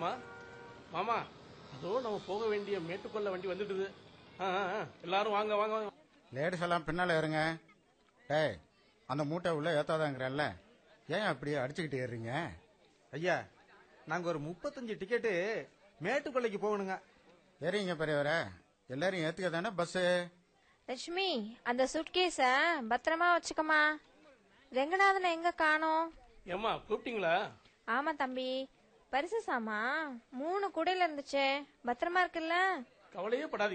மாமா மாமா அதோ நம்ம போக வேண்டிய மேட்டுக்கொள்ள வண்டி வந்துடுது ஆ, ஆ, ஆ. எல்லாரும் வாங்க வாங்க வாங்க லேடிஸ் எல்லாம் பின்னால இருங்க டேய் அந்த மூட்டை உள்ள ஏத்தாதாங்கிறல்ல ஏன் அப்படி அடிச்சுக்கிட்டு ஏறுறீங்க ஐயா நாங்க ஒரு முப்பத்தஞ்சு டிக்கெட்டு மேட்டுக்கொள்ளைக்கு போகணுங்க ஏறீங்க பெரியவரே எல்லாரும் ஏத்துக்க தானே பஸ்ஸு லட்சுமி அந்த சுட்கேஸ பத்திரமா வச்சுக்கமா ரெங்கநாதனை எங்க காணோம் ஏம்மா கூப்பிட்டீங்களா ஆமா தம்பி பரிசு சாமா மூணு கூடையில இருந்துச்சே பத்திரமா இருக்குல்ல கவலையே படாதீங்க